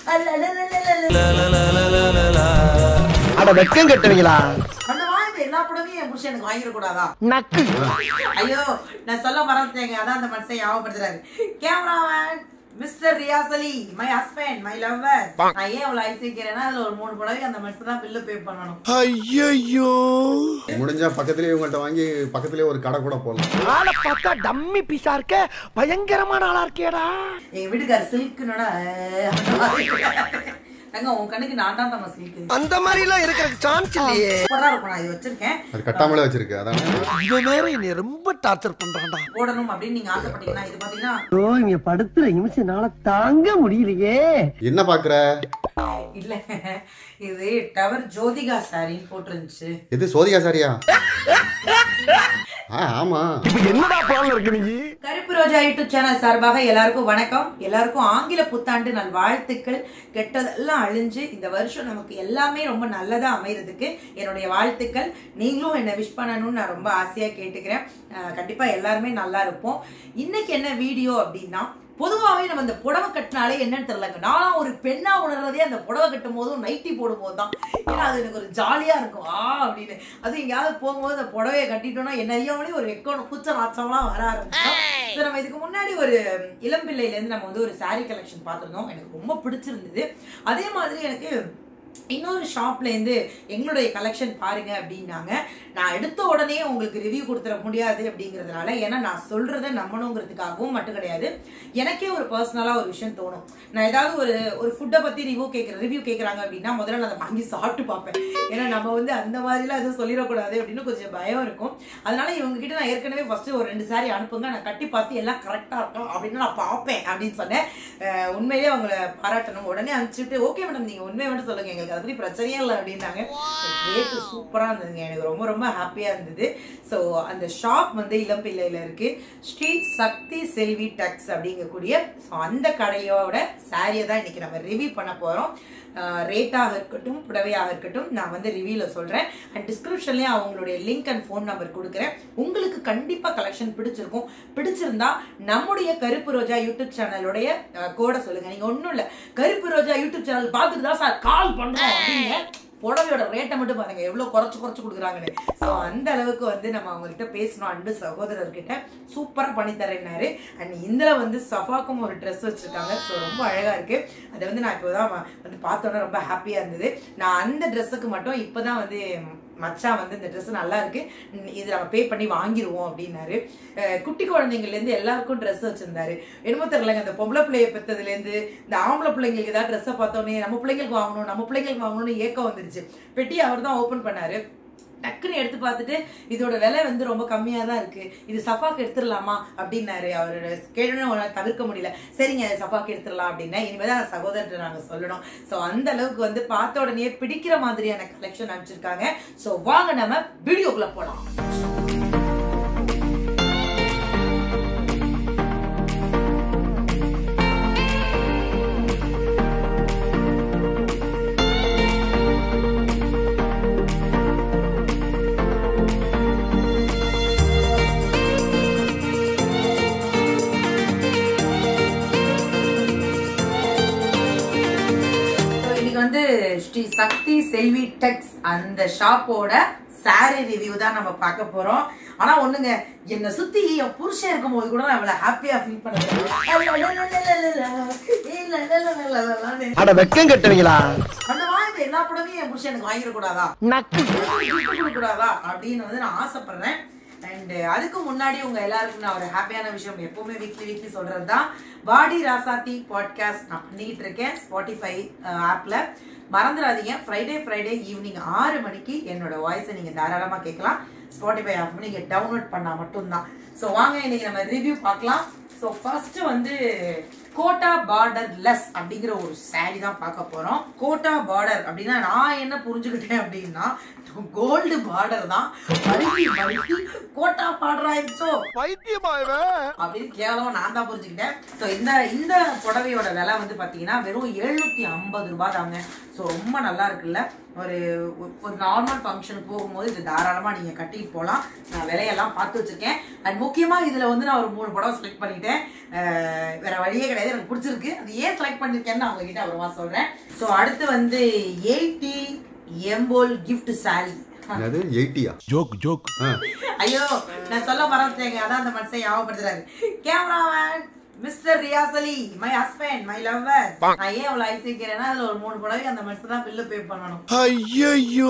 அட வெக்கம் கட்டுவீங்களா அந்த மாதிரி எல்லா படமும் என் புருஷன் எனக்கு வாங்கிட கூடாதா நக்கு ஐயோ நான் சொல்ல மறந்துட்டேங்க அதான் அந்த மனுஷன் ஞாபகப்படுத்துறாரு cameraman mister Riyaz Ali my husband my lover நான் ஏன் அவ்வளவு ஐசிக்கிறேன்னா அதுல ஒரு மூணு புடவை அந்த மனுஷன் தான் பில்லு பே பண்ணணும் ஐயோ முடிஞ்சா பக்கத்துலயே இவங்கள்ட்ட வாங்கி பக்கத்துலயே ஒரு கடை கூட போடலாம் ஆளை பார்த்தா டம்மி பீஸா இருக்க பயங்கரமான ஆளா இருக்கேடா எங்க வீட்டுக்கார சில்க்குனோட தங்க உன் கண்ணுக்கு நான் தான் தಮ್ಮ சில்க்கு அந்த மாதிரி எல்லாம் இருக்கிற சான்ஸ் இல்லையே சூப்பரா இருக்கும் நான் இது வச்சிருக்கேன் அது கட்டாமலே வச்சிருக்கு அதான் இவன் வேற என்னை ரொம்ப டார்ச்சர் பண்றான்டா போடணும் அப்படின்னு நீங்க ஆசைப்பட்டீங்கன்னா இது பாத்தீங்கன்னா ஓ இங்க படுத்துற நிமிஷம்னால தாங்க முடியலையே என்ன பாக்குற இல்ல இது டவர் ஜோதிகா சாரின்னு போட்டிருந்துச்சு எது சோதிகா சாரியா ஆ ஆமா இப்ப என்னடா பிளான்ல இருக்கு நீ கருப்பு ரோஜா யூடியூப் சேனல் சார்பாக எல்லாருக்கும் வணக்கம் எல்லாருக்கும் ஆங்கில புத்தாண்டு நல் வாழ்த்துக்கள் கெட்டதெல்லாம் அழிஞ்சு இந்த வருஷம் நமக்கு எல்லாமே ரொம்ப நல்லதா அமைறதுக்கு என்னுடைய வாழ்த்துக்கள் நீங்களும் என்ன விஷ் பண்ணணும்னு நான் ரொம்ப ஆசையா கேட்டுக்கிறேன் அஹ் கண்டிப்பா எல்லாருமே நல்லா இருப்போம் இன்னைக்கு என்ன வீடியோ அப்படின்னா பொதுவாகவே நம்ம இந்த புடவை கட்டினாலே என்னன்னு தெரியலங்க நானும் ஒரு பெண்ணா உணர்றதே அந்த புடவை கட்டும் போதும் நைட்டி போடும் போது தான் ஏன்னா அது எனக்கு ஒரு ஜாலியா இருக்கும் ஆ அப்படின்னு அது எங்கேயாவது போகும்போது அந்த புடவையை கட்டிட்டோம்னா என்ன அறியாமலே ஒரு வெக்கம் குச்ச நாச்சம்லாம் வர ஆரம்பிச்சோம் ஸோ நம்ம இதுக்கு முன்னாடி ஒரு இளம்பிள்ளையிலேருந்து நம்ம வந்து ஒரு saree கலெக்ஷன் பார்த்துருந்தோம் எனக்கு ரொம்ப பிடிச்சிருந்தது அதே மாதிரி எனக்கு இன்னொரு ஷாப்ல இருந்து எங்களுடைய கலெக்ஷன் பாருங்க அப்படின்னாங்க நான் எடுத்த உடனே உங்களுக்கு ரிவ்யூ கொடுத்துட முடியாது அப்படிங்கிறதுனால ஏன்னா நான் சொல்றதை நம்பணுங்கிறதுக்காகவும் மட்டும் கிடையாது எனக்கே ஒரு பர்சனலா ஒரு விஷயம் தோணும் நான் ஏதாவது ஒரு ஒரு ஃபுட்டை பத்தி ரிவ்யூ கேட்குற ரிவ்யூ கேட்குறாங்க அப்படின்னா முதல்ல நான் அதை வாங்கி சாப்பிட்டு பார்ப்பேன் ஏன்னா நம்ம வந்து அந்த மாதிரிலாம் எதுவும் சொல்லிடக்கூடாது அப்படின்னு கொஞ்சம் பயம் இருக்கும் அதனால இவங்க கிட்ட நான் ஏற்கனவே ஃபர்ஸ்ட் ஒரு ரெண்டு சாரி அனுப்புங்க நான் கட்டி பார்த்து எல்லாம் கரெக்டா இருக்கும் அப்படின்னு நான் பார்ப்பேன் அப்படின்னு சொன்னேன் அஹ் உண்மையிலேயே அவங்கள பாராட்டணும் உடனே அனுப்பிச்சுட்டு ஓகே மேடம் நீங்க உண்மையை மட்டும் சொல்லுங்க எங்களுக்கு அதை பத்தி பிரச்சனையே இல்லை அப்படின்னாங்க ரேட்டு சூப்பரா இருந்ததுங்க எனக்கு ரொம்ப ரொம்ப ஹாப்பியா இருந்தது ஸோ அந்த ஷாப் வந்து இளம்பிள்ளையில இருக்கு ஸ்ரீ சக்தி செல்வி டக்ஸ் அப்படிங்கக்கூடிய ஸோ அந்த கடையோட சாரியை தான் இன்னைக்கு நம்ம ரிவ்யூ பண்ண போறோம் ரேட்டாக இருக்கட்டும் புடவையாக இருக்கட்டும் நான் வந்து ரிவ்யூல சொல்றேன் அண்ட் டிஸ்கிரிப்ஷன்லயே அவங்களுடைய லிங்க் அண்ட் ஃபோன் நம்பர் கொடுக்குறேன் உங்களுக்கு கண்டிப்பா கலெக்ஷன் பிடிச்சிருக்கும் பிடிச்சிருந்தா நம்முடைய கருப்பு ரோஜா யூடியூப் சேனலுடைய கோடை சொல்லுங்க நீங்க ஒண்ணும் இல்ல கருப்பு ரோஜா யூடியூப் சேனல் பார்த்துட்டு தான் சார் கால் பண்றோம் அப்படிங்க புடவையோட ரேட்டை மட்டும் பாருங்க எவ்வளவு குறைச்சு குறைச்சு கொடுக்குறாங்கன்னு ஸோ அந்த அளவுக்கு வந்து நம்ம அவங்ககிட்ட பேசணும் அன்பு சகோதரர்கிட்ட சூப்பரா பண்ணி தரேன்னாரு அண்ட் இதுல வந்து சஃபாக்கும் ஒரு ட்ரெஸ் வச்சிருக்காங்க ஸோ ரொம்ப அழகா இருக்கு அதை வந்து நான் இப்போதான் வ- வந்து பார்த்தோன்னே ரொம்ப ஹாப்பியா இருந்தது நான் அந்த ட்ரெஸ்ஸுக்கு மட்டும் இப்போதான் வந்து மச்சான் வந்து இந்த Dress நல்லா இருக்கு ம், இது நம்ம பே பண்ணி வாங்கிருவோம் அப்படின்னாரு அஹ் குட்டி குழந்தைங்கள்ல இருந்து எல்லாருக்கும் Dress வச்சிருந்தாரு என்னமோ தெரியலங்க அந்த பொம்பளை பிள்ளைய பெத்ததுல இருந்து இந்த ஆம்பளை பிள்ளைங்களுக்கு ஏதாவது ட்ரெஸ்ஸை பார்த்தோன்னே நம்ம பிள்ளைங்களுக்கு வாங்கணும் நம்ம பிள்ளைங்களுக்கு வாங்கணும்னு ஏக்கம் வந்துருச்சு பெட்டி அவர் தான் ஓபன் பண்ணாரு டக்குன்னு எடுத்து பார்த்துட்டு இதோட விலை வந்து ரொம்ப கம்மியா தான் இருக்கு இது சஃபாக்கு எடுத்துடலாமா அப்படின்னாரு அவரோட கேட்டோன்னு அவரால தவிர்க்க முடியல சரிங்க சஃபாக்கு எடுத்துடலாம் அப்படின்னா இனிமேல் தான் சகோதரர்கிட்ட நாங்க சொல்லணும் ஸோ அந்த அளவுக்கு வந்து பார்த்த உடனே பிடிக்கிற மாதிரியான கலெக்ஷன் அனுப்பிச்சிருக்காங்க ஸோ வாங்க நம்ம வீடியோக்குள்ள போலாம் So, இன்னைக்கு வந்து ஸ்ரீ சக்தி செல்வி டெக்ஸ் அந்த ஷாப்போட சாரி ரிவ்யூ தான் நம்ம பார்க்க போறோம் ஆனா ஒண்ணுங்க என்னை சுத்தி என் புருஷன் இருக்கும்போது கூட நான் இவ்வளவு ஹாப்பியா ஃபீல் பண்ணுறேன் அட வெக்கம் கட்டுவீங்களா அந்த மாதிரி எல்லா படமே என் புருஷன் எனக்கு வாங்கிட கூடாதா நக்கு கூடாதா அப்படின்னு வந்து நான் ஆசைப்படுறேன் அண்ட் அதுக்கு முன்னாடி உங்க எல்லாருக்கும் நான் ஒரு ஹாப்பியான விஷயம் எப்பவுமே வீக்லி வீக்லி சொல்றது தான் வாடி ராசாத்தி பாட்காஸ்ட் நான் பண்ணிட்டு இருக்கேன் ஸ்பாட்டிஃபை ஆப்ல மறந்துடாதீங்க ஃப்ரைடே ஃப்ரைடே ஈவினிங் ஆறு மணிக்கு என்னோட வாய்ஸை நீங்க தாராளமா கேட்கலாம் ஸ்பாட்டிஃபை ஆப் நீங்க டவுன்லோட் பண்ணா மட்டும்தான் ஸோ வாங்க இன்னைக்கு நம்ம ரிவ்யூ பார்க்கலாம் ஸோ ஃபர்ஸ்ட் வந்து கோட்டா பார்டர் லெஸ் அப்படிங்கிற ஒரு saree தான் பார்க்க போறோம் கோட்டா பார்டர் அப்படின்னா நான் என்ன புரிஞ்சுக்கிட்டேன் அப்படின்னா கோல்டு பார்டர் தான் மறுபடி மறுபடி கோட்டா பார்டர் ஆயிடுச்சோ பைத்தியமா இவன் அப்படின்னு கேவலமா நான் தான் புரிஞ்சுக்கிட்டேன் ஸோ இந்த இந்த புடவையோட விலை வந்து பார்த்தீங்கன்னா வெறும் எழுநூத்தி ஐம்பது ரூபாய் தாங்க ஸோ ரொம்ப நல்லா இருக்குல்ல ஒரு ஒரு நார்மல் ஃபங்க்ஷனுக்கு போகும்போது இது தாராளமாக நீங்கள் கட்டிட்டு போகலாம் நான் விலையெல்லாம் பார்த்து வச்சிருக்கேன் அண்ட் முக்கியமாக இதில் வந்து நான் ஒரு மூணு புடவை செலக்ட் பண்ணிட்டேன் அஹ், வேற வழியே கிடையாது எனக்கு பிடிச்சிருக்கு அது ஏன் செலக்ட் பண்ணிருக்கேன்னு நான் உங்ககிட்ட அப்புறமா சொல்றேன் ஸோ அடுத்து வந்து எயிட்டி எம்போல் gift saree என்னது எயிட்டியா ஜோக் ஜோக் ஆ ஐயோ நான் சொல்ல மறந்துட்டேங்க அதான் அந்த மனுஷன் ஞாபகப்படுத்துறாரு cameraman mister Riyaz Ali my husband my lover நான் ஏன் அவ்வளவு ஐசிக்கிறேன்னா அதுல ஒரு மூணு புடவை அந்த மனுஷன் தான் பில்லு பே பண்ணணும் ஐயோ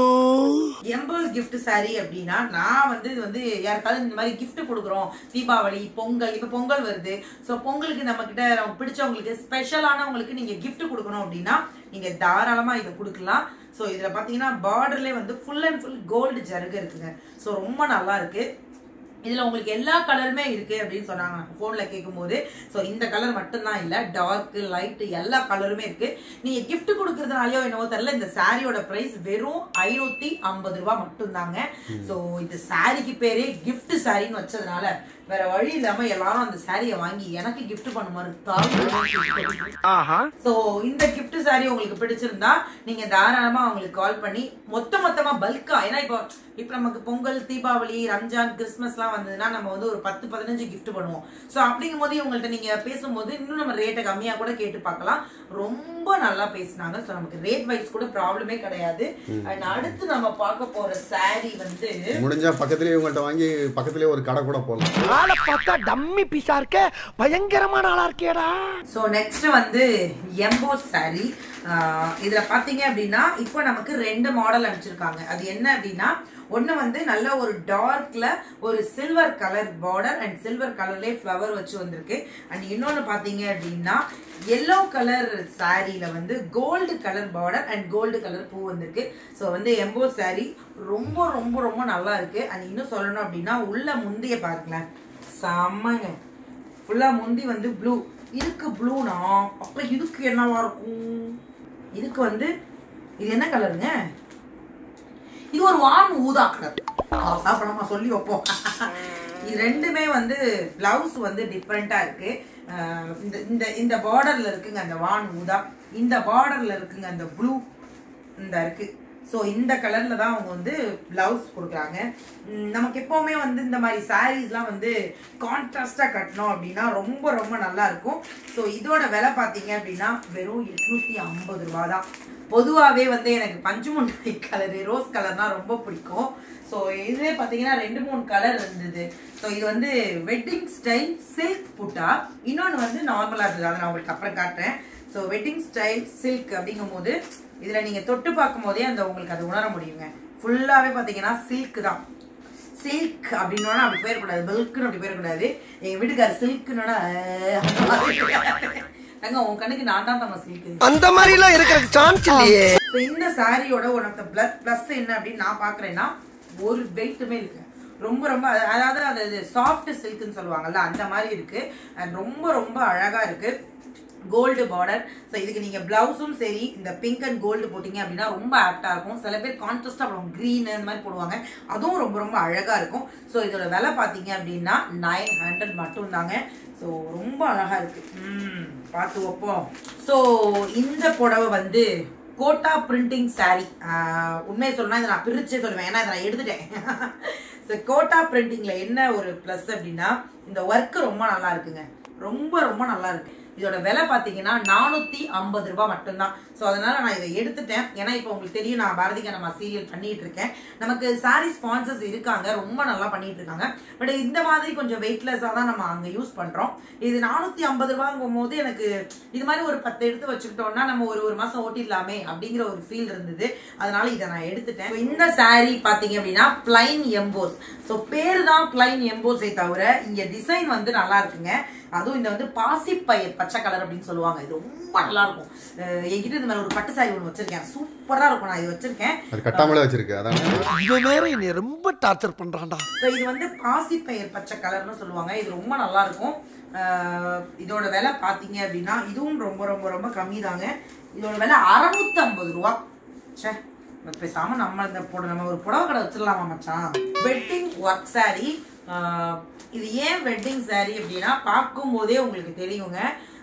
எம்பல் gift saree அப்படின்னா நான் வந்து இது வந்து யாருக்காவது இந்த மாதிரி gift கொடுக்குறோம் தீபாவளி பொங்கல் இப்போ பொங்கல் வருது ஸோ பொங்கலுக்கு நம்ம கிட்ட நமக்கு பிடிச்சவங்களுக்கு ஸ்பெஷலானவங்களுக்கு நீங்க gift கொடுக்கணும் அப்படின்னா நீங்க தாராளமா இதை கொடுக்கலாம் ஸோ இதுல பாத்தீங்கன்னா பார்டர்லேயே வந்து ஃபுல் அண்ட் ஃபுல் கோல்டு ஜருகு இருக்குங்க ஸோ ரொம்ப நல்லா இருக்கு இதுல உங்களுக்கு எல்லா கலருமே இருக்கு அப்படின்னு சொன்னாங்க போன்ல கேட்கும்போது ஸோ இந்த கலர் மட்டும்தான் இல்ல டார்க் லைட் எல்லா கலருமே இருக்கு நீங்க gift கொடுக்கறதுனாலயோ என்னவோ தெரியல இந்த சாரியோட பிரைஸ் வெறும் ஐநூத்தி ஐம்பது ரூபாய் மட்டும்தாங்க ஸோ இந்த சாரிக்கு பேரே gift சாரின்னு வச்சதுனால வேற வழி இல்லாம எல்லாரும் அந்த சாரியை வாங்கி எனக்கு gift பண்ணுமாறு தாழ்வு ஆஹா சோ இந்த gift saree உங்களுக்கு பிடிச்சிருந்தா நீங்க தாராளமா அவங்களுக்கு கால் பண்ணி மொத்த மொத்தமா பல்கா ஏன்னா இப்போ இப்போ நமக்கு பொங்கல் தீபாவளி ரம்ஜான் கிறிஸ்மஸ்லாம் வந்ததுன்னா நம்ம வந்து ஒரு பத்து பதினஞ்சு gift பண்ணுவோம் சோ அப்படிங்கும் போது இவங்கள்ட்ட நீங்க பேசும்போது இன்னும் நம்ம ரேட்டை கம்மியா கூட கேட்டு பார்க்கலாம் ரொம்ப நல்லா பேசினாங்க சோ நமக்கு ரேட் வைஸ் கூட ப்ராப்ளமே கிடையாது அண்ட் அடுத்து நம்ம பார்க்க போற saree வந்து முடிஞ்சா பக்கத்துலயே உங்கள்ட்ட வாங்கி பக்கத்துலயே ஒரு கடை கூட போடலாம் ஆளை பார்த்தா டம்மி பீஸா இருக்க பயங்கரமான ஆளா இருக்கேடா ஸோ நெக்ஸ்ட் வந்து எம்போ saree ஆஹ் இதுல பாத்தீங்க அப்படின்னா இப்போ நமக்கு ரெண்டு மாடல் அனுப்பிச்சிருக்காங்க அது என்ன அப்படின்னா ஒண்ணு வந்து நல்ல ஒரு டார்க்ல ஒரு silver colour border and silver கலர்லயே ஃப்ளவர் வச்சு வந்திருக்கு அண்ட் இன்னொன்னு பாத்தீங்க அப்படின்னா எல்லோ கலர் சாரீல வந்து gold colour border and gold colour பூ வந்திருக்கு ஸோ வந்து எம்போ saree ரொம்ப ரொம்ப ரொம்ப நல்லா இருக்கு அண்ட் இன்னும் சொல்லணும் அப்படின்னா உள்ள முந்திய பாருங்களேன் செம்மங்க ஃபுல்லா முந்தி வந்து ப்ளூ இதுக்கு ப்ளூனா அப்ப இதுக்கு என்னவா இருக்கும் இதுக்கு வந்து இது என்ன கலருங்க இது ஒரு வான் ஊதா கலர் சாப்பிடாம சொல்லி வைப்போம் இது ரெண்டுமே வந்து பிளவுஸ் வந்து டிஃப்ரெண்டா இருக்கு அஹ் இந்த இந்த இந்த பார்டர்ல இருக்குங்க அந்த வான் ஊதா இந்த பார்டர்ல இருக்குங்க அந்த ப்ளூ இந்த இருக்கு ஸோ இந்த கலர்ல தான் அவங்க வந்து பிளவுஸ் கொடுக்குறாங்க உம் நமக்கு எப்பவுமே வந்து இந்த மாதிரி சாரீஸ்லாம் வந்து கான்ட்ராஸ்டா கட்டணும் அப்படின்னா ரொம்ப ரொம்ப நல்லா இருக்கும் ஸோ இதோட விலை பார்த்தீங்க அப்படின்னா வெறும் எட்நூத்தி ஐம்பது ரூபா தான் பொதுவாகவே வந்து எனக்கு பஞ்சுமுண்டை கலரு ரோஸ் கலர்னா ரொம்ப பிடிக்கும் ஸோ இதுவே பார்த்தீங்கன்னா ரெண்டு மூணு கலர் இருந்தது ஸோ இது வந்து வெட்டிங் ஸ்டைல் சில்க் புட்டா இன்னொன்று வந்து நார்மலாக இருந்தது அதை நான் உங்களுக்கு அப்புறம் காட்டுறேன் ஸோ வெட்டிங் ஸ்டைல் சில்க் அப்படிங்கும்போது இதில் நீங்கள் தொட்டு பார்க்கும் போதே அந்த உங்களுக்கு அது உணர முடியுங்க ஃபுல்லாகவே பார்த்தீங்கன்னா சில்க் தான் சில்க் அப்படின்னா அப்படி போயிடக்கூடாது பல்க்குன்னு அப்படி போயிடக்கூடாது எங்கள் வீட்டுக்கார் சில்க்குன்னா தங்க உன் கண்ணுக்கு நான் தான் தங்க சில்க்கு அந்த மாதிரி எல்லாம் இருக்கிறதுக்கு சான்ஸ் இல்லையே ஸோ இந்த சாரியோட one of the plus plus என்ன அப்படின்னு நான் பார்க்குறேன்னா ஒரு வெயிட்டுமே இருக்கு ரொம்ப ரொம்ப அத- அதாவது அது சாஃப்ட் சில்க்னு சொல்லுவாங்கல்ல அந்த மாதிரி இருக்கு and ரொம்ப ரொம்ப அழகா இருக்கு கோல்டு பார்டர் ஸோ இதுக்கு நீங்க பிளவுஸும் சரி இந்த பிங்க் அண்ட் கோல்டு போட்டீங்க அப்படின்னா ரொம்ப ஆப்டா இருக்கும் சில பேர் கான்ட்ராஸ்டா போடுவாங்க க்ரீன் இந்த மாதிரி போடுவாங்க அதுவும் ரொம்ப ரொம்ப அழகா இருக்கும் ஸோ இதோட விலை பார்த்தீங்க அப்படின்னா நைன் ஹண்ட்ரட் மட்டும் தாங்க ஸோ ரொம்ப அழகா இருக்கு ம் பார்த்து வைப்போம் ஸோ இந்த புடவை வந்து கோட்டா பிரிண்டிங் saree ஆஹ் உண்மையை சொல்லணும்னா இதை நான் பிரிச்சே சொல்லுவேன் ஏன்னா இதை நான் எடுத்துட்டேன் ஸோ கோட்டா பிரிண்டிங்ல என்ன ஒரு ப்ளஸ் அப்படின்னா இந்த ஒர்க் ரொம்ப நல்லா இருக்குங்க ரொம்ப ரொம்ப நல்லா இருக்கு இதோட விலை பார்த்தீங்கன்னா நானூத்தி ஐம்பது ரூபாய் மட்டும்தான் ஸோ அதனால நான் இதை எடுத்துட்டேன் ஏன்னா இப்போ உங்களுக்கு தெரியும் நான் பாரதிக நம்ம சீரியல் பண்ணிட்டு இருக்கேன் நமக்கு சாரி ஸ்பான்சர்ஸ் இருக்காங்க ரொம்ப நல்லா பண்ணிட்டு இருக்காங்க பட் இந்த மாதிரி கொஞ்சம் வெயிட்லெஸ்ஸாக தான் நம்ம அங்கே யூஸ் பண்றோம் இது நானூத்தி ஐம்பது ரூபாங்கும் போது எனக்கு இது மாதிரி ஒரு பத்து எடுத்து வச்சுக்கிட்டோம்னா நம்ம ஒரு ஒரு மாசம் ஓட்டிடலாமே அப்படிங்கிற ஒரு ஃபீல் இருந்தது அதனால இதை நான் எடுத்துட்டேன் So, இந்த saree பாத்தீங்க அப்படின்னா பிளைன் எம்போஸ் ஸோ பேரு தான் பிளைன் எம்போஸை தவிர இங்க டிசைன் வந்து நல்லா இருக்குங்க அதுவும் இந்த வந்து பாசிப்பயிர் பச்சை கலர் அப்படின்னு சொல்லுவாங்க இது ரொம்ப நல்லா இருக்கும் அஹ் என்கிட்ட இந்த மாதிரி ஒரு பட்டு சாரி ஒன்று வச்சிருக்கேன் சூப்பரா இருக்கும் நான் இது வச்சிருக்கேன் அது கட்டாமலே வச்சிருக்கு அதான் இவன் வேற என்னை ரொம்ப டார்ச்சர் பண்றான்டா ஸோ இது வந்து பாசிப்பயிர் பச்சை கலர்னு சொல்லுவாங்க இது ரொம்ப நல்லா இருக்கும் ஆஹ் இதோட விலை பார்த்தீங்க அப்படின்னா இதுவும் ரொம்ப ரொம்ப ரொம்ப கம்மி தாங்க இதோட விலை அறுநூத்தி ஐம்பது ரூபா ச்சே இப்ப பேசாம நம்ம இந்த புட நம்ம ஒரு புடவை கடை வச்சிடலாமா மச்சான் வெட்டிங் ஒர்க் saree ஆஹ் இது ஏன் வெட்டிங் saree அப்படின்னா பார்க்கும் போதே உங்களுக்கு தெரியுங்க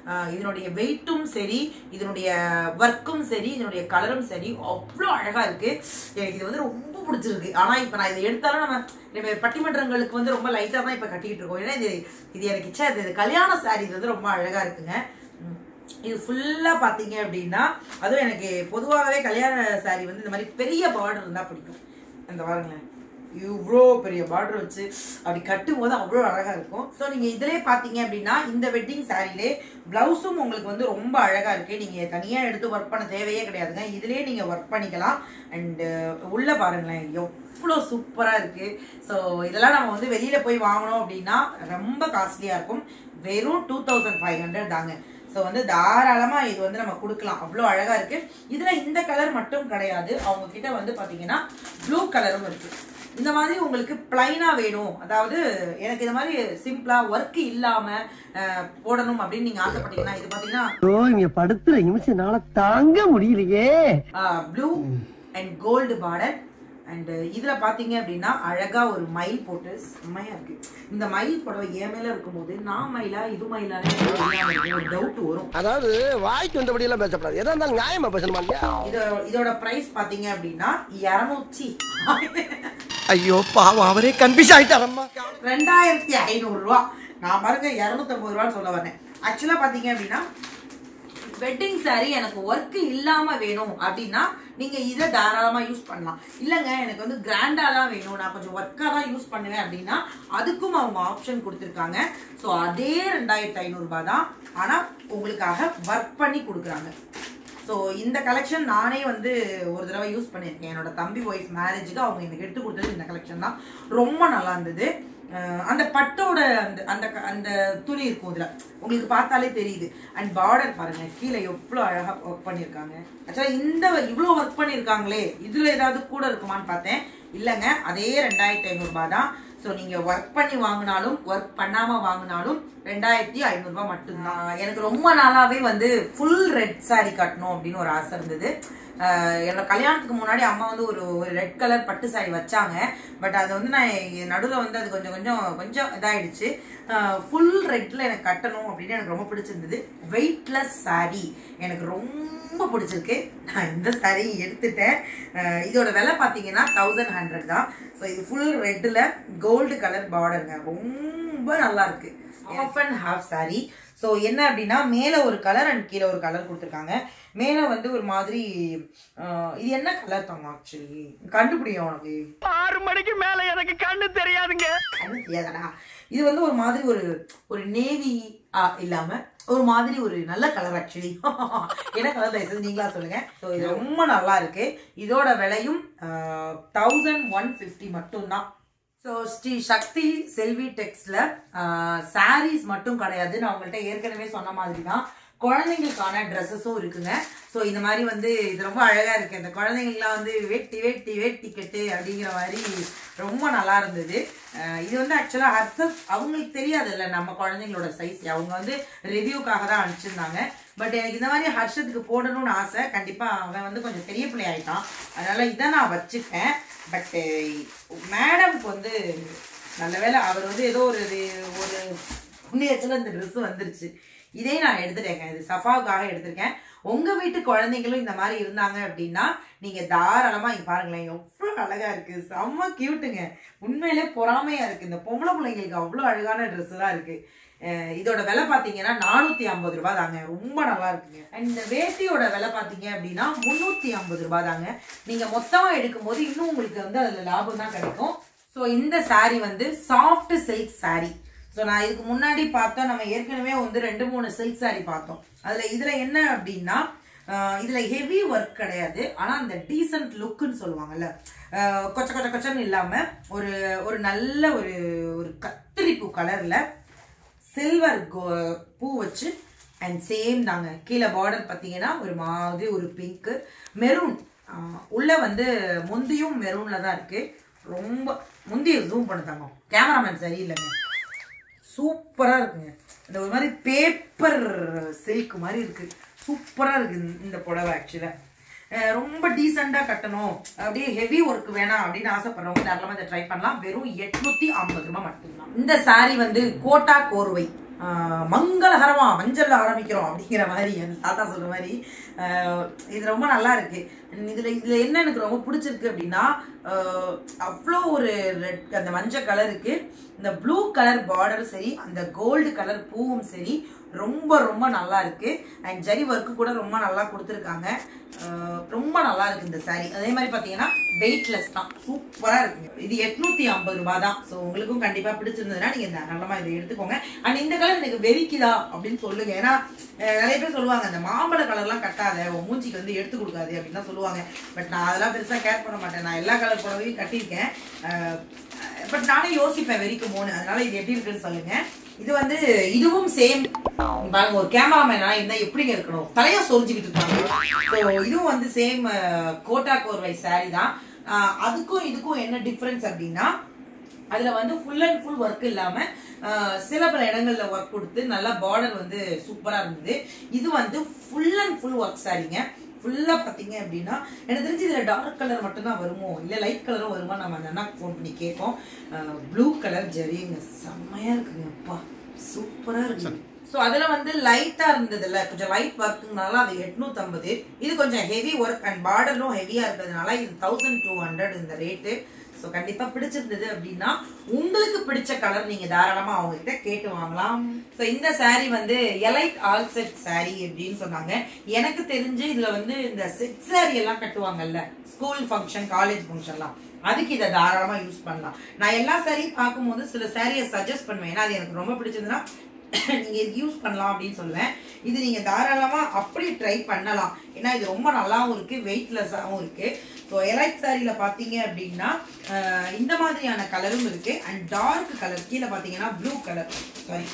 ஆஹ் இதனுடைய வெயிட்டும் சரி இதனுடைய ஒர்க்கும் சரி இதனுடைய கலரும் சரி அவ்வளோ அழகா இருக்கு எனக்கு இது வந்து ரொம்ப பிடிச்சிருக்கு ஆனா இப்ப நான் இதை எடுத்தாலும் நம்ம நம்ம பட்டிமன்றங்களுக்கு வந்து ரொம்ப லைட்டா தான் இப்ப கட்டிக்கிட்டு இருக்கோம் ஏன்னா இது இது எனக்கு இச்சா இது இது கல்யாண சாரி இது வந்து ரொம்ப அழகா இருக்குங்க உம். இது ஃபுல்லா பாத்தீங்க அப்படின்னா அதுவும் எனக்கு பொதுவாகவே கல்யாண சாரி வந்து இந்த மாதிரி பெரிய பார்டர் இருந்தா பிடிக்கும் அந்த பாருங்களேன் இவ்வளோ பெரிய பார்டர் வச்சு அப்படி கட்டும் போது அவ்வளோ அழகா இருக்கும் ஸோ நீங்க இதுலயே பாத்தீங்க அப்படின்னா இந்த வெட்டிங் சாரிலே பிளவுஸும் உங்களுக்கு வந்து ரொம்ப அழகா இருக்கு நீங்க தனியா எடுத்து ஒர்க் பண்ண தேவையே கிடையாதுங்க இதுலயே நீங்க ஒர்க் பண்ணிக்கலாம் அண்ட் உள்ள பாருங்களேன் எவ்வளோ சூப்பரா இருக்கு ஸோ இதெல்லாம் நம்ம வந்து வெளியில போய் வாங்கணும் அப்படின்னா ரொம்ப காஸ்ட்லியா இருக்கும் வெறும் டூ தௌசண்ட் ஃபைவ் ஹண்ட்ரட் தாங்க ஸோ வந்து தாராளமா இது வந்து நம்ம கொடுக்கலாம் அவ்வளோ அழகா இருக்கு இதுல இந்த கலர் மட்டும் கிடையாது அவங்க கிட்ட வந்து பாத்தீங்கன்னா ப்ளூ கலரும் இருக்கு இந்த மாதிரி உங்களுக்கு பிளைனா வேணும் அதாவது எனக்கு இந்த மாதிரி சிம்பிளா ஒர்க் இல்லாம அஹ், போடணும் அப்படின்னு நீங்க ஆசைப்பட்டீங்கன்னா இது பாத்தீங்கன்னா ஐயோ இங்க படுத்துற நிமிஷம்னால தாங்க முடியலையே blue and gold border and இதுல பாத்தீங்க அப்படின்னா அழகா ஒரு மயில் போட்டு செம்மையா இருக்கு இந்த மயில் புடவை என் மேல இருக்கும்போது நான் மயிலா இது மயிலா ஒரு டவுட் வரும் அதாவது வாய்க்கு வந்தபடி எல்லாம் பேசப்படாது எதா இருந்தாலும் நியாயமா பேசணுமா இல்லையா இதோட இதோட பிரைஸ் பாத்தீங்க அப்படின்னா இருநூற்றி ஐயோ பாவம் அவரே கன்ஃபியூஸ் ஆயிட்டாரம்மா ரெண்டாயிரத்தி ஐநூறு ரூபா நான் பாருங்க இருநூத்தம்பது ரூபான்னு சொல்ல வரேன் ஆக்சுவலா பாத்தீங்க அப்படின்னா வெட்டிங் saree எனக்கு ஒர்க் இல்லாம வேணும் அப்படின்னா நீங்க இதை தாராளமா யூஸ் பண்ணலாம் இல்லைங்க எனக்கு வந்து கிராண்டாலாம் வேணும் நான் கொஞ்சம் ஒர்க்கா தான் யூஸ் பண்ணுவேன் அப்படின்னா அதுக்கும் அவங்க ஆப்ஷன் கொடுத்துருக்காங்க ஸோ அதே ரெண்டாயிரத்தி ஐநூறு ரூபாய் தான் ஆனா உங்களுக்காக ஒர்க் பண்ணி கொடுக்குறாங்க ஸோ இந்த கலெக்ஷன் நானே வந்து ஒரு தடவை யூஸ் பண்ணியிருக்கேன் என்னோட தம்பி ஒய்ஃப் மேரேஜுக்கு அவங்க எனக்கு எடுத்து கொடுத்தது இந்த கலெக்ஷன் தான் ரொம்ப நல்லா இருந்தது அஹ் அந்த பட்டோட அந்த அந்த க- அந்த துணி இருக்கும் இதுல உங்களுக்கு பார்த்தாலே தெரியுது அண்ட் பார்டர் பாருங்க கீழே எவ்வளோ அழகா ஒர்க் பண்ணியிருக்காங்க ஆக்சுவலா இந்த இவ்வளோ ஒர்க் பண்ணியிருக்காங்களே இதுல ஏதாவது கூட இருக்குமான்னு பார்த்தேன் இல்லைங்க அதே ரெண்டாயிரத்தி ஐநூறுபா தான் ஸோ நீங்க ஒர்க் பண்ணி வாங்கினாலும் ஒர்க் பண்ணாம வாங்கினாலும் ரெண்டாயிரத்தி ஐநூறுரூபா மட்டும்தான் எனக்கு ரொம்ப நாளாவே வந்து ஃபுல் ரெட் saree கட்டணும் அப்படின்னு ஒரு ஆசை இருந்தது ஆஹ் என்னோட கல்யாணத்துக்கு முன்னாடி அம்மா வந்து ஒரு ஒரு ரெட் கலர் பட்டு saree வச்சாங்க பட் அது வந்து நான் நடுவில் வந்து அது கொஞ்சம் கொஞ்சம் கொஞ்சம் இதாயிடுச்சு ஃபுல் ரெட்ல எனக்கு கட்டணும் அப்படின்னு எனக்கு ரொம்ப பிடிச்சிருந்தது வெயிட்லெஸ் saree எனக்கு ரொம்ப பிடிச்சிருக்கு நான் இந்த saree எடுத்துட்டேன் ஆஹ் இதோட விலை பார்த்தீங்கன்னா தௌசண்ட் ஹண்ட்ரட் தான் ஸோ இது ஃபுல் ரெட்டில் கோல்டு கலர் பார்டருங்க ரொம்ப நல்லா இருக்கு half and half saree so என்ன அப்படின்னா மேலே ஒரு கலர் அண்ட் கீழே ஒரு கலர் கொடுத்துருக்காங்க மேலே வந்து ஒரு மாதிரி ஆஹ் இது என்ன கலர் தாங்க ஆக்சுவலி கண்டுபிடியும் உனக்கு ஆறு மணிக்கு மேல எனக்கு கண்ணு தெரியாதுங்க கண்ணு தெரியாதடா இது வந்து ஒரு மாதிரி ஒரு ஒரு நேவி இல்லாம ஒரு மாதிரி ஒரு நல்ல கலர் ஆக்சுவலி என்ன கலர் தயவுசெய்து நீங்களா சொல்லுங்க ஸோ இது ரொம்ப நல்லா இருக்கு இதோட விலையும் தௌசண்ட் ஒன் ஃபிஃப்டி மட்டும்தான் ஸோ ஸ்ரீ சக்தி செல்வி டெக்ஸ்ட்ல சாரீஸ் மட்டும் கிடையாது நான் உங்கள்கிட்ட ஏற்கனவே சொன்ன மாதிரி தான் குழந்தைங்களுக்கான ட்ரெஸ்ஸஸும் இருக்குங்க ஸோ இந்த மாதிரி வந்து இது ரொம்ப அழகா இருக்கு இந்த குழந்தைங்களுக்குலாம் வந்து வேட்டி வேட்டி வேட்டி கட்டு அப்படிங்கிற மாதிரி ரொம்ப நல்லா இருந்தது அஹ் இது வந்து ஆக்சுவலா ஹர்சப் அவங்களுக்கு தெரியாதுல்ல நம்ம குழந்தைங்களோட சைஸ் அவங்க வந்து ரிவ்யூக்காக தான் அனுப்பிச்சிருந்தாங்க பட் எனக்கு இந்த மாதிரி ஹர்ஷத்துக்கு போடணும்னு ஆசை கண்டிப்பா அவன் வந்து கொஞ்சம் பெரிய பிள்ளை ஆயிட்டான் அதனால இதை நான் வச்சுட்டேன் பட் மேடம்க்கு வந்து நல்ல வேளை அவர் வந்து ஏதோ ஒரு இது- ஒரு புண்ணியத்துல இந்த Dress வந்துருச்சு இதே நான் எடுத்துட்டேங்க இது சஃபாவுக்காக எடுத்திருக்கேன் உங்க வீட்டு குழந்தைங்களும் இந்த மாதிரி இருந்தாங்க அப்படின்னா நீங்க தாராளமா இங்க பாருங்களேன் எவ்வளவு அழகா இருக்கு செம்ம கியூட்டுங்க உண்மையிலே பொறாமையா இருக்கு இந்த பொம்பளை பிள்ளைங்களுக்கு அவ்வளவு அழகான Dress எல்லாம் இருக்கு அஹ் இதோட விலை பாத்தீங்கன்னா நானூத்தி ஐம்பது ரூபாய் தாங்க ரொம்ப நல்லா இருக்குங்க அண்ட் இந்த வேட்டியோட விலை பாத்தீங்க அப்படின்னா முன்னூத்தி ஐம்பது ரூபாய் தாங்க நீங்க மொத்தமா எடுக்கும்போது இன்னும் உங்களுக்கு வந்து அதுல லாபம் தான் கிடைக்கும் ஸோ இந்த saree வந்து சாஃப்ட் சில்க் saree ஸோ நான் இதுக்கு முன்னாடி பார்த்தோம் நம்ம ஏற்கனவே வந்து ரெண்டு மூணு சில்க் saree பார்த்தோம் அதுல இதுல என்ன அப்படின்னா ஆஹ் இதுல ஹெவி ஒர்க் கிடையாது ஆனா அந்த டீசன்ட் லுக்குன்னு சொல்லுவாங்கல்ல ஆஹ் கொச்ச கொச்ச கொச்சன்னு இல்லாம ஒரு ஒரு நல்ல ஒரு ஒரு கத்திரிப்பூ கலர்ல சில்வர் பூ வச்சு அண்ட் சேம் தாங்க கீழே பார்டர் பார்த்தீங்கன்னா ஒரு மாதிரி ஒரு பிங்க் மெரூன் உள்ள வந்து முந்தியும் மெரூன்ல தான் இருக்கு ரொம்ப முந்திய ஜூம் பண்ணுதாங்க கேமராமேன் சரியில்லைங்க சூப்பரா இருக்குங்க இந்த ஒரு மாதிரி பேப்பர் சில்க் மாதிரி இருக்கு சூப்பரா இருக்கு இந்த- இந்த புடவை ஆக்சுவலா ரொம்ப டீசெண்டா கட்டணும் அப்படியே ஹெவி ஒர்க் வேணாம் அப்படின்னு ஆசைப்படுறவங்க தாராளமா இதை ட்ரை பண்ணலாம் வெறும் எட்நூத்தி ஐம்பது ரூபாய் மட்டும்தான் இந்த saree வந்து கோட்டா கோர்வை ஆஹ் மங்களகரமா மஞ்சள்ல ஆரம்பிக்கிறோம் அப்படிங்கிற மாதிரி அந்த தாத்தா சொல்ற மாதிரி ஆஹ் இது ரொம்ப நல்லா இருக்கு இதுல இதுல என்ன எனக்கு ரொம்ப பிடிச்சிருக்கு அப்படின்னா ஆஹ் அவ்வளோ ஒரு ரெட் அந்த மஞ்சள் கலருக்கு இந்த ப்ளூ கலர் பார்டரும் சரி அந்த கோல்டு கலர் பூவும் சரி ரொம்ப ரொம்ப நல்லா இருக்கு அண்ட் ஜரி ஒர்க்கு கூட ரொம்ப நல்லா கொடுத்துருக்காங்க ஆஹ் ரொம்ப நல்லா இருக்கு இந்த saree அதே மாதிரி பார்த்தீங்கன்னா வெயிட்லெஸ் தான் சூப்பராக இருக்குங்க இது எட்நூத்தி ஐம்பது ரூபாய் தான் ஸோ உங்களுக்கும் கண்டிப்பாக பிடிச்சிருந்ததுன்னா நீங்கள் தாராளமாக இதை எடுத்துக்கோங்க அண்ட் இந்த கலர் எனக்கு வெறிக்குதா அப்படின்னு சொல்லுங்க ஏன்னா அஹ் நிறைய பேர் சொல்லுவாங்க அந்த மாம்பழ கலர்லாம் கட்டாத உன் மூஞ்சிக்கு வந்து எடுத்து கொடுக்காது அப்படின்னு தான் சொல்லுவாங்க பட் நான் அதெல்லாம் பெருசாக கேர் பண்ண மாட்டேன் நான் எல்லா கலர் புடவையும் கட்டியிருக்கேன் பட் நானே யோசிப்பேன் வெறிக்குமோன்னு அதனால இது எப்படி இருக்குன்னு சொல்லுங்க இது வந்து இதுவும் சேம் பாருங்க ஒரு கேமராமேனா இருந்தா எப்படிங்க இருக்கணும் தலையா சொரிஞ்சுக்கிட்டு இருக்காங்க ஸோ இதுவும் வந்து சேம் கோட்டா கோர்வை saree தான் அஹ் அதுக்கும் இதுக்கும் என்ன டிஃபரன்ஸ் அப்படின்னா அதுல வந்து ஃபுல் அண்ட் ஃபுல் ஒர்க் இல்லாம அஹ், சில பல இடங்கள்ல ஒர்க் கொடுத்து நல்லா பார்டர் வந்து சூப்பரா இருந்தது இது வந்து ஃபுல் அண்ட் ஃபுல் ஒர்க் சாரிங்க ஃபுல்லா பாத்தீங்க அப்படின்னா எனக்கு தெரிஞ்சு இதுல டார்க் கலர் மட்டும்தான் வருமோ இல்ல லைட் கலரும் வருமா நம்ம அந்த அண்ணாக்கு ஃபோன் பண்ணி கேட்போம் ப்ளூ கலர் ஜரிங்க செம்மையா இருக்குங்க அப்பா சூப்பரா இருக்கு ஸோ அதில் வந்து லைட்டாக இருந்ததுல்ல கொஞ்சம் லைட் ஒர்க்குனால அது எட்நூற்றம்பது இது கொஞ்சம் ஹெவி ஒர்க் அண்ட் பார்டரும் ஹெவியாக இருக்கிறதுனால இது தௌசண்ட் டூ ஹண்ட்ரட் இந்த ரேட்டு ஸோ கண்டிப்பாக பிடிச்சிருந்தது அப்படின்னா உங்களுக்கு பிடிச்ச கலர் நீங்கள் தாராளமாக அவங்க கிட்ட கேட்டு வாங்கலாம் ஸோ இந்த saree வந்து எலைட் ஆல் செட் saree அப்படின்னு சொன்னாங்க எனக்கு தெரிஞ்சு இதில் வந்து இந்த செட் saree எல்லாம் கட்டுவாங்கல்ல ஸ்கூல் ஃபங்க்ஷன் காலேஜ் ஃபங்க்ஷன்லாம் அதுக்கு இதை தாராளமாக யூஸ் பண்ணலாம் நான் எல்லா சாரியும் பார்க்கும்போது சில சாரியை சஜஸ்ட் பண்ணுவேன் ஏன்னா அது எனக்கு ரொம்ப பிடிச்சதுன்னா நீங்க இது யூஸ் பண்ணலாம் அப்படின்னு சொல்லுவேன் இது நீங்க தாராளமா அப்படி ட்ரை பண்ணலாம் ஏன்னா இது ரொம்ப நல்லாவும் இருக்கு வெயிட்லெஸ்ஸாகவும் இருக்கு ஸோ எலைட் சாரியில பாத்தீங்க அப்படின்னா அஹ், இந்த மாதிரியான கலரும் இருக்கு அண்ட் டார்க் கலர் கீழே பாத்தீங்கன்னா blue colour sari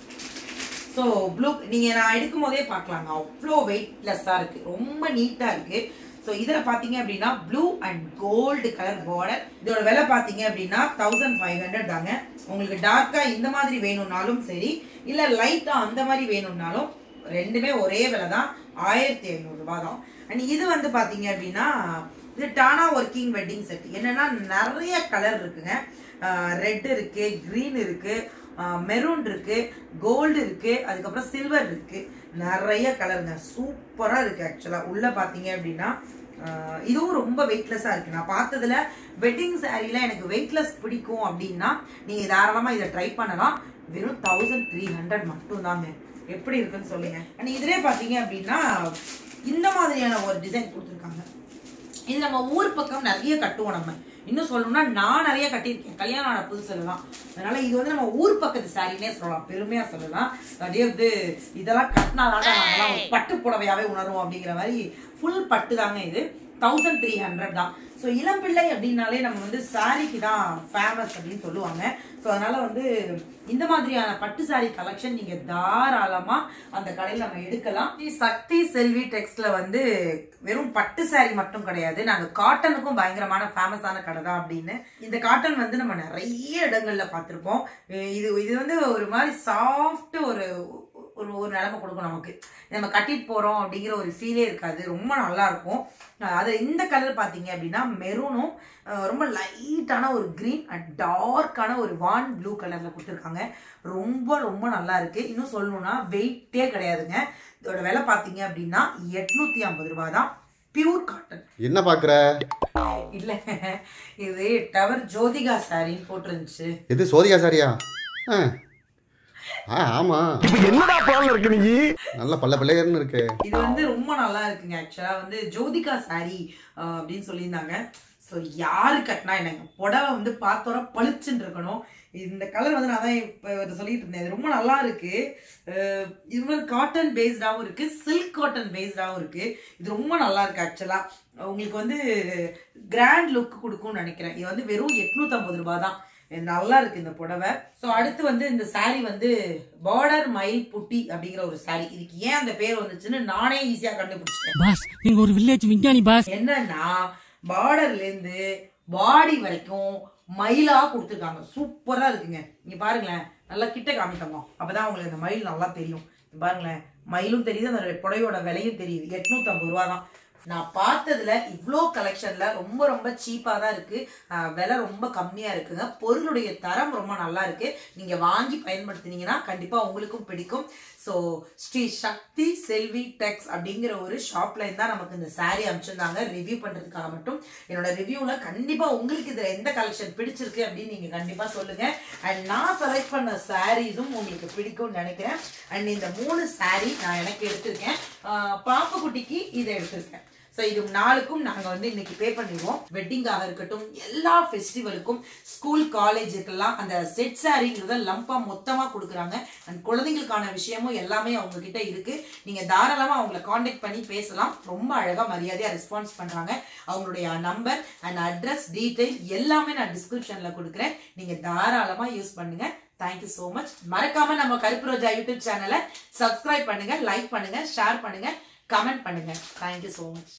so blue நீங்கள் நான் எடுக்கும் போதே பார்க்கலாங்க அவ்வளோ வெயிட்லெஸ்ஸாக இருக்குது ரொம்ப நீட்டாக இருக்குது ஸோ இதில் பார்த்தீங்க அப்படின்னா blue and gold colour border இதோட விலை பார்த்தீங்க அப்படின்னா தௌசண்ட் ஃபைவ் ஹண்ட்ரட் தாங்க உங்களுக்கு டார்க்காக இந்த மாதிரி வேணும்னாலும் சரி இல்லை லைட்டாக அந்த மாதிரி வேணும்னாலும் ரெண்டுமே ஒரே விலை தான் ஆயிரத்தி ஐநூறுரூபா தான் அண்ட் இது வந்து பார்த்தீங்க அப்படின்னா இது டானா ஒர்க்கிங் வெட்டிங் செட் என்னன்னா நிறைய கலர் இருக்குங்க ரெட் இருக்கு க்ரீன் இருக்கு மெரூன் இருக்கு கோல்டு இருக்கு அதுக்கப்புறம் சில்வர் இருக்கு நிறைய கலருங்க சூப்பரா இருக்கு ஆக்சுவலா உள்ள பாத்தீங்க அப்படின்னா ஆஹ் இதுவும் ரொம்ப வெயிட்லெஸ்ஸா இருக்கு நான் பார்த்ததுல வெட்டிங் சாரில எனக்கு வெயிட்லெஸ் பிடிக்கும் அப்படின்னா நீங்க தாராளமா இதை ட்ரை பண்ணலாம் வெறும் தௌசண்ட் த்ரீ ஹண்ட்ரட் மட்டும் தாங்க எப்படி இருக்குன்னு சொல்லுங்க அண்ட் இதுலயே பாத்தீங்க அப்படின்னா இந்த மாதிரியான ஒரு டிசைன் கொடுத்துருக்காங்க இது நம்ம ஊர் பக்கம் நிறைய கட்டுவோம் நம்ம இன்னும் சொல்லணும்னா நான் நிறைய கட்டியிருக்கேன் கல்யாணம் ஆன புதுசுலலாம் அதனால இது வந்து நம்ம ஊர் பக்கத்து சாரினே சொல்லலாம் பெருமையா சொல்லலாம் அப்படியே வந்து இதெல்லாம் கட்டினாதான் நம்மலாம் ஒரு பட்டு புடவையாவே உணர்வோம் அப்படிங்கிற மாதிரி ஃபுல் பட்டு தாங்க இது தௌசண்ட் த்ரீ ஹண்ட்ரட் தான் ஸோ இளம்பிள்ளை அப்படின்னாலே நம்ம வந்து சாரிக்கு தான் ஃபேமஸ் அப்படின்னு சொல்லுவாங்க ஸோ அதனால வந்து இந்த மாதிரியான பட்டு சாரி கலெக்ஷன் நீங்க தாராளமா அந்த கடையில் நம்ம எடுக்கலாம் ஸ்ரீ சக்தி செல்வி டெக்ஸ்ட்ல வந்து வெறும் பட்டு சாரி மட்டும் கிடையாது நாங்க காட்டனுக்கும் பயங்கரமான ஃபேமஸான கடை தான் அப்படின்னு இந்த காட்டன் வந்து நம்ம நிறைய இடங்கள்ல பார்த்திருப்போம் இது இது வந்து ஒரு மாதிரி சாஃப்ட் ஒரு ஒரு ஒரு நிலைமை கொடுக்கும் நமக்கு நம்ம கட்டிட்டு போறோம் அப்படிங்கிற ஒரு ஃபீலே இருக்காது ரொம்ப நல்லா இருக்கும் அஹ் அது இந்த கலர் பார்த்தீங்க அப்படின்னா மெரூனும் அஹ் ரொம்ப லைட்டான ஒரு கிரீன் அண்ட் டார்க்கான ஒரு வான் ப்ளூ கலர்ல கொடுத்துருக்காங்க ரொம்ப ரொம்ப நல்லா இருக்கு இன்னும் சொல்லணும்னா வெயிட்டே கிடையாதுங்க இதோட விலை பார்த்தீங்க அப்படின்னா எட்நூத்தி ஐம்பது ரூபாய் தான் பியூர் காட்டன் என்ன பார்க்குற இல்ல இது டவர் ஜோதிகா சாரின்னு போட்டிருந்துச்சு எது சோதிகா சாரியா ஆ ஆ ஆமாம் இப்ப என்னடா பிளான்ல இருக்கு நீ நல்ல பல்ல பிள்ளையர்னு இருக்கு இது வந்து ரொம்ப நல்லா இருக்குங்க ஆக்சுவலா வந்து ஜோதிகா சாரி அப்படின்னு சொல்லியிருந்தாங்க ஸோ யாரு கட்டினா என்னங்க புடவை வந்து பார்த்தோற பளிச்சுன்னு இருக்கணும் இந்த கலர் வந்து நான் தான் இப்போ இதை சொல்லிட்டு இருந்தேன் இது ரொம்ப நல்லா இருக்கு அஹ் இது மாதிரி காட்டன் பேஸ்டாகவும் இருக்கு சில்க் காட்டன் பேஸ்டாகவும் இருக்கு இது ரொம்ப நல்லா இருக்கு ஆக்சுவலா உங்களுக்கு வந்து கிராண்ட் லுக் கொடுக்கும்னு நினைக்கிறேன் இது வந்து வெறும் எட்நூத்தம்பது ரூபாய் தான் இது நல்லா இருக்கு இந்த புடவை ஸோ அடுத்து வந்து இந்த saree வந்து பார்டர் மயில் புட்டி அப்படிங்கிற ஒரு saree இதுக்கு ஏன் அந்த பேர் வந்துச்சுன்னு நானே ஈஸியா கண்டுபிடிச்சிட்டேன் பாஸ் நீங்க ஒரு வில்லேஜ் விஞ்ஞானி பாஸ் என்னன்னா பார்டர்ல இருந்து பாடி வரைக்கும் மயிலா கொடுத்துருக்காங்க சூப்பரா இருக்குங்க நீங்க பாருங்களேன் நல்லா கிட்ட காமிக்கமா அப்பதான் உங்களுக்கு இந்த மயில் நல்லா தெரியும் இங்க பாருங்களேன் மயிலும் தெரியுது அந்த புடவையோட விலையும் தெரியுது எட்நூத்தம்பது ரூபா தான் நான் பார்த்ததுல இவ்வளோ கலெக்ஷன்ல ரொம்ப ரொம்ப சீப்பா தான் இருக்கு ஆஹ் விலை ரொம்ப கம்மியா இருக்குங்க பொருளுடைய தரம் ரொம்ப நல்லா இருக்கு நீங்க வாங்கி பயன்படுத்தினீங்கன்னா கண்டிப்பா உங்களுக்கும் பிடிக்கும் ஸோ ஸ்ரீ சக்தி செல்வி டெக்ஸ் அப்படிங்கிற ஒரு ஷாப்ல இருந்தா நமக்கு இந்த saree அனுப்பிச்சிருந்தாங்க ரிவ்யூ பண்றதுக்காக மட்டும் என்னோட ரிவ்யூல கண்டிப்பா உங்களுக்கு இதுல எந்த கலெக்ஷன் பிடிச்சிருக்கு அப்படின்னு நீங்க கண்டிப்பா சொல்லுங்க அண்ட் நான் செலக்ட் பண்ண சாரீஸும் உங்களுக்கு பிடிக்கும்னு நினைக்கிறேன் அண்ட் இந்த மூணு saree நான் எனக்கு எடுத்திருக்கேன் ஆஹ் பாப்பு குட்டிக்கு இதை எடுத்திருக்கேன் ஸோ இது நாளுக்கும் நாங்கள் வந்து இன்னைக்கு பே பண்ணிடுவோம் வெட்டிங்காக இருக்கட்டும் எல்லா ஃபெஸ்டிவலுக்கும் ஸ்கூல் காலேஜுக்கெல்லாம் அந்த செட் சாரிங்கிறத லம்பா மொத்தமாக கொடுக்குறாங்க அண்ட் குழந்தைங்களுக்கான விஷயமும் எல்லாமே அவங்க கிட்ட இருக்கு நீங்கள் தாராளமாக அவங்கள காண்டாக்ட் பண்ணி பேசலாம் ரொம்ப அழகாக மரியாதையாக ரெஸ்பான்ஸ் பண்ணுறாங்க அவங்களுடைய நம்பர் அண்ட் அட்ரஸ் டீட்டெயில் எல்லாமே நான் டிஸ்கிரிப்ஷனில் கொடுக்குறேன் நீங்கள் தாராளமாக யூஸ் பண்ணுங்க தேங்க்யூ ஸோ மச் மறக்காம நம்ம கருப்பு ரோஜா யூடியூப் சேனலை சப்ஸ்கிரைப் பண்ணுங்க லைக் பண்ணுங்க ஷேர் பண்ணுங்க கமெண்ட் பண்ணுங்க தேங்க்யூ ஸோ மச்